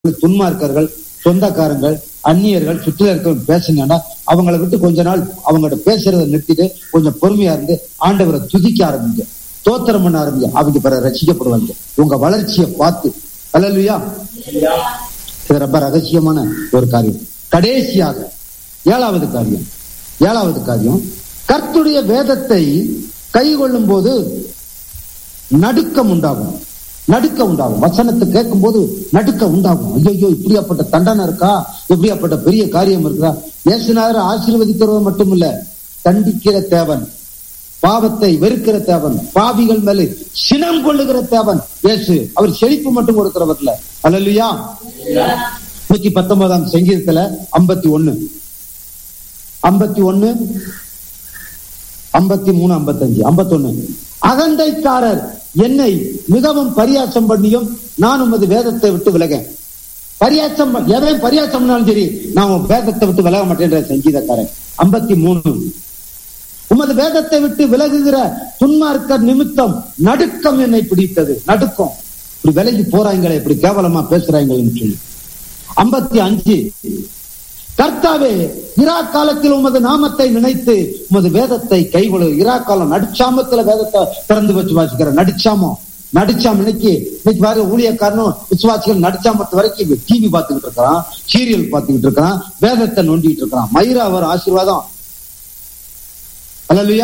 துன்மார்க்கர்கள் சொந்தக்காரங்கள் அந்நியர்கள் சுற்றில இருக்கிறவங்க பேசுங்கன்னா அவங்கள விட்டு கொஞ்ச நாள் அவங்கள்ட்ட பேசுறதை நிறுத்திட்டு கொஞ்சம் பொறுமையா இருந்து ஆண்டவரை துதிக்க ஆரம்பிங்க தோத்திரம் பண்ண ஆரம்பிங்க அவங்க பிறகு ரசிக்கப்படுவாங்க உங்க வளர்ச்சியை பார்த்து அல்லையா இது ரொம்ப ரகசியமான ஒரு காரியம் கடைசியாக ஏழாவது காரியம் ஏழாவது காரியம் கர்த்துடைய வேதத்தை கை கொள்ளும் போது நடுக்கம் உண்டாகும் நடுக்க உண்டாகும் வசனத்தை கேட்கும் போது நடுக்க உண்டாகும் ஐயோ இப்படியாப்பட்ட தண்டனை இருக்கா இப்படியாப்பட்ட பெரிய காரியம் இருக்கா இயேசுநாதர் ஆசீர்வதிக்கிறவர் மட்டுமில்ல தண்டிக்கிற தேவன் பாவத்தை வெறுக்கிற தேவன் பாவிகள் மேலே சினம் கொள்ளுகிற தேவன் இயேசு அவர் செழிப்பு மட்டும் கொடுக்கிறவர்ல அல்லையா நூத்தி பத்தொன்பதாம் சங்கீதத்துல ஐம்பத்தி ஒண்ணு ஐம்பத்தி ஒண்ணு ஐம்பத்தி மூணு ஐம்பத்தஞ்சு ஐம்பத்தொன்னு அகந்தைக்காரர் என்னை மிகவும் பரியாசம் பண்ணியும் நான் உமது வேதத்தை விட்டு விலகேன் பரியாசம் எவன் பரியாசம் பண்ணாலும் சரி நான் உன் வேதத்தை விட்டு விலக மாட்டேன்ற சங்கீதக்காரன் ஐம்பத்தி மூணு உமது வேதத்தை விட்டு விலகுகிற துன்மார்க்கர் நிமித்தம் நடுக்கம் என்னை பிடித்தது நடுக்கம் இப்படி விலகி போறாங்களே இப்படி கேவலமா பேசுறாங்களேன்னு சொல்லி ஐம்பத்தி அஞ்சு கர்த்தாவே இரா காலத்தில் உமது நாமத்தை நினைத்து உமது வேதத்தை கைகொழு இரா காலம் நடிச்சாமத்துல வேதத்தை திறந்து வச்சு வாசிக்கிற நடிச்சாமம் நடிச்சாம இன்னைக்கு இன்னைக்கு வேற ஊழியக்காரனும் விசுவாசிகள் நடிச்சாமத்து வரைக்கும் டிவி பார்த்துக்கிட்டு இருக்கிறான் சீரியல் பார்த்துக்கிட்டு இருக்கிறான் வேதத்தை நொண்டிட்டு இருக்கிறான் மயிரா அவர் ஆசீர்வாதம் அல்லையா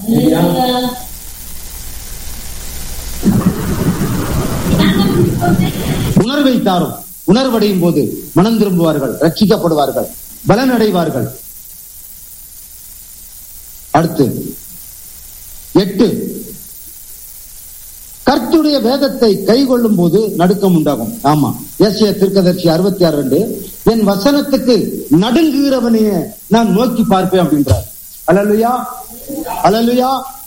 உணர்வை தாரும் உணர்வடையும் போது மனம் திரும்புவார்கள் ரட்சிக்கப்படுவார்கள் பலனடைவார்கள் அடுத்து எட்டு கர்த்துடைய வேதத்தை கை கொள்ளும் போது நடுக்கம் உண்டாகும் ஆமா ஏசிய திருக்கதர்சி அறுபத்தி ஆறு ரெண்டு என் வசனத்துக்கு நடுங்குகிறவனையே நான் நோக்கி பார்ப்பேன் அப்படின்றார் அலலுயா அலலுயா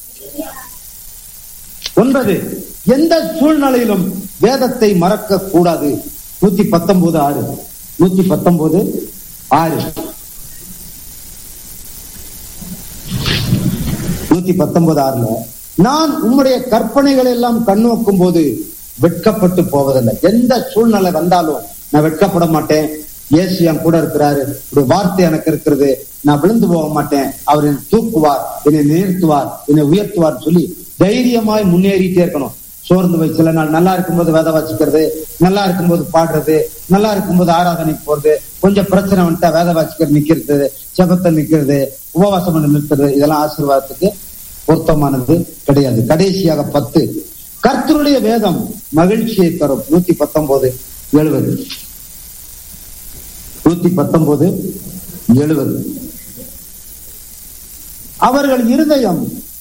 ஒன்பது எந்த சூழ்நிலையிலும் வேதத்தை மறக்க கூடாது நூத்தி பத்தொன்பது ஆறு நூத்தி பத்தொன்பது ஆறு நூத்தி பத்தொன்பது ஆறுல நான் உம்முடைய கற்பனைகள் எல்லாம் கண்ணோக்கும் போது வெட்கப்பட்டு போவதில்லை எந்த சூழ்நிலை வந்தாலும் நான் வெட்கப்பட மாட்டேன் இயேசு என் கூட இருக்கிறாரு ஒரு வார்த்தை எனக்கு இருக்கிறது நான் விழுந்து போக மாட்டேன் அவர் என்னை தூக்குவார் என்னை நிறுத்துவார் என்னை உயர்த்துவார் சொல்லி தைரியமாய் முன்னேறிட்டே இருக்கணும் சோர்ந்து போய் சில நாள் நல்லா இருக்கும்போது வேத வாசிக்கிறது நல்லா இருக்கும்போது பாடுறது நல்லா இருக்கும்போது ஆராதனைக்கு போறது கொஞ்சம் பிரச்சனை வந்துட்டா வேத வாசிக்கிறது நிக்கிறது செபத்தை நிக்கிறது உபவாசம் பண்ணி நிறுத்துறது இதெல்லாம் ஆசீர்வாதத்துக்கு பொருத்தமானது கிடையாது கடைசியாக பத்து கர்த்தருடைய வேதம் மகிழ்ச்சியை தரும் நூத்தி பத்தொன்பது எழுபது நூத்தி பத்தொன்பது எழுபது அவர்கள் இருதயம்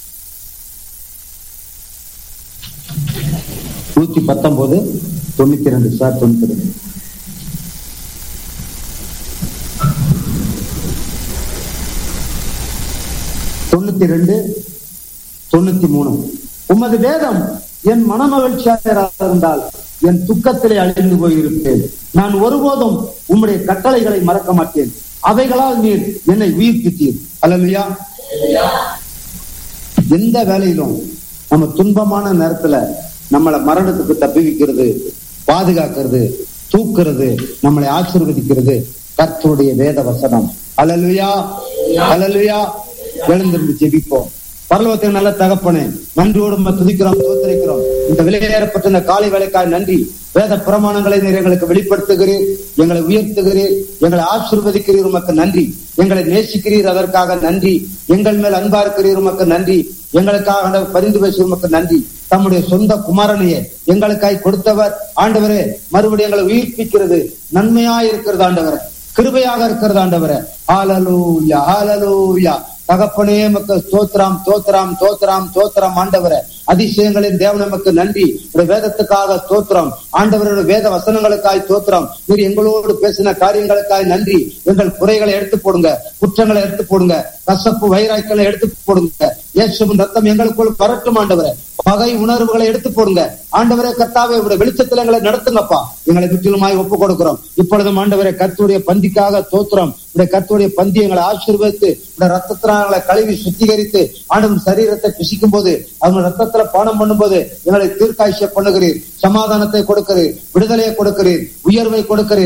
நூத்தி பத்தொன்பது தொண்ணூத்தி ரெண்டு சார் தொண்ணூத்தி ரெண்டு தொண்ணூத்தி ரெண்டு தொண்ணூத்தி மூணு உமது வேதம் என் மனமகிழ்ச்சியாக இருந்தால் என் துக்கத்திலே அழிந்து போயிருப்பேன் நான் ஒருபோதும் உம்முடைய கட்டளைகளை மறக்க மாட்டேன் அவைகளால் நீர் என்னை உயிர்ப்பித்தீர் அல்லையா எந்த வேலையிலும் நம்ம துன்பமான நேரத்துல நம்மளை மரணத்துக்கு தப்பி வைக்கிறது பாதுகாக்கிறது தூக்குறது நம்மளை ஆசிர்வதிக்கிறது கர்த்தருடைய வேத வசனம் அலலுயா அலலுயா எழுந்திருந்து ஜெபிப்போம் பரலோகத்தை நல்ல தகப்பனே நன்றியோடு துதிக்கிறோம் தோத்தரிக்கிறோம் இந்த விலையேறப்பட்ட இந்த காலை வேலைக்காய் நன்றி வேத பிரமாணங்களை நீர் எங்களுக்கு வெளிப்படுத்துகிறீர் எங்களை உயர்த்துகிறீர் எங்களை ஆசிர்வதிக்கிறீர் உமக்கு நன்றி எங்களை நேசிக்கிறீர் அதற்காக நன்றி எங்கள் மேல் அன்பா இருக்கிறீர் உமக்கு நன்றி எங்களுக்காக பரிந்து பேசும் உமக்கு நன்றி தம்முடைய சொந்த குமாரனையே எங்களுக்காய் கொடுத்தவர் ஆண்டவரே மறுபடியும் எங்களை உயிர்ப்பிக்கிறது நன்மையா இருக்கிறது ஆண்டவரே கிருபையாக இருக்கிறது ஆண்டவரே ஆலலூயா ஆலலூயா தகப்பனே மக்கள் தோத்திராம் தோத்திராம் தோத்திராம் தோத்திராம் ஆண்டவரை அதிசயங்களின் தேவன் நமக்கு நன்றி வேதத்துக்காக தோத்திரம் ஆண்டவரோட வேத வசனங்களுக்காய் தோத்திரம் நீர் எங்களோடு பேசின காரியங்களுக்காய் நன்றி எங்கள் குறைகளை எடுத்து போடுங்க குற்றங்களை எடுத்து போடுங்க கசப்பு வைராய்க்களை எடுத்து போடுங்க இயேசுவின் ரத்தம் எங்களுக்குள் வரட்டும் ஆண்டவரை பகை உணர்வுகளை எடுத்து போடுங்க ஆண்டவரே கர்த்தாவே உடைய வெளிச்சத்துல எங்களை நடத்துங்கப்பா எங்களை முற்றிலுமாய் ஒப்பு கொடுக்கிறோம் இப்பொழுதும் ஆண்டவரே கர்த்தருடைய பந்திக்காக தோத்துறோம் உடைய கர்த்தருடைய பந்தி எங்களை ஆசீர்வதித்து உடைய ரத்தத்தினால கழுவி சுத்திகரித்து ஆண்டவன் சரீரத்தை பிசிக்கும் போது அவங்க ரத்தத்துல பானம் பண்ணும்போது எங்களை தீர்க்காய்ச்ச பண்ணுகிறீர் சமாதானத்தை கொடுக்கிறீர் விடுதலையை கொடுக்கிறீர் உயர்வை கொடுக்கிறீர்